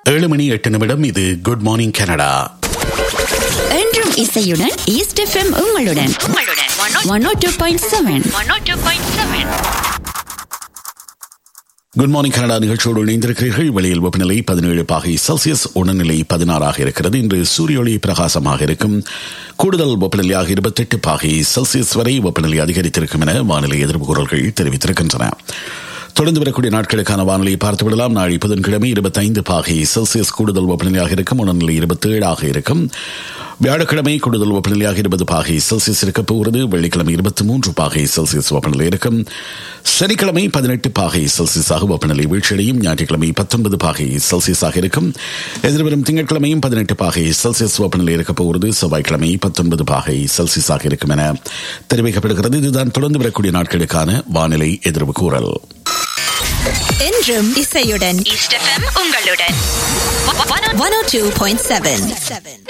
ஏழு மணி எட்டு நிமிடம் இது குட் மார்னிங் கனடா என்றும் இசையுடன் ஈஸ்ட் எஃப்எம் உங்களுடன் one O two point seven good morning Canada நிகழ்ச்சியோடு இணைந்திருக்கிறீர்கள் வெளியில் வெப்பநிலை பதினேழு பாகை செல்சியஸ் உடல்நிலை பதினாறாக இருக்கிறது இன்று சூரிய ஒளி பிரகாசமாக இருக்கும் கூடுதல் வெப்பநிலையாக இருபத்தெட்டு பாகை செல்சியஸ் வரை வெப்பநிலை அதிகரித்திருக்கும் என வானிலை எதிர்ப்பு குரல்கள் தெரிவித்திருக்கின்றன தொடர்ந்து வரக்கூடிய நாட்களுக்கான வானிலையை பார்த்து விடலாம் நாளை புதன்கிழமை இருபத்தைந்து பாகை செல்சியஸ் கூடுதல் வெப்பநிலையாக இருக்கும் உடல்நிலை இருபத்தி ஏழாக இருக்கும் வியாழக்கிழமை கூடுதல் வெப்பநிலையாக இருபது பாகை செல்சியஸ் இருக்க போகிறது வெள்ளிக்கிழமை இருபத்தி மூன்று பாகை செல்சியஸ் வெப்பநிலை இருக்கும் சனிக்கிழமை பதினெட்டு பாகை செல்சியஸாக வெப்பநிலை வீழ்ச்சியடையும் ஞாயிற்றுக்கிழமை பத்தொன்பது பாகை செல்சியஸாக இருக்கும் எதிர்வரும் திங்கட்கிழமையும் பதினெட்டு பாகை செல்சியஸ் வெப்பநிலை இருக்க போகிறது செவ்வாய்க்கிழமை பத்தொன்பது பாகை செல்சியஸாக இருக்கும் என தெரிவிக்கப்படுகிறது இதுதான் தொடர்ந்து வரக்கூடிய நாட்களுக்கான வானிலை எதிர்வு கூறல் என்றும் இசையுடன் ஈஸ்ட் எஃப்எம் உங்களுடன் one O two point seven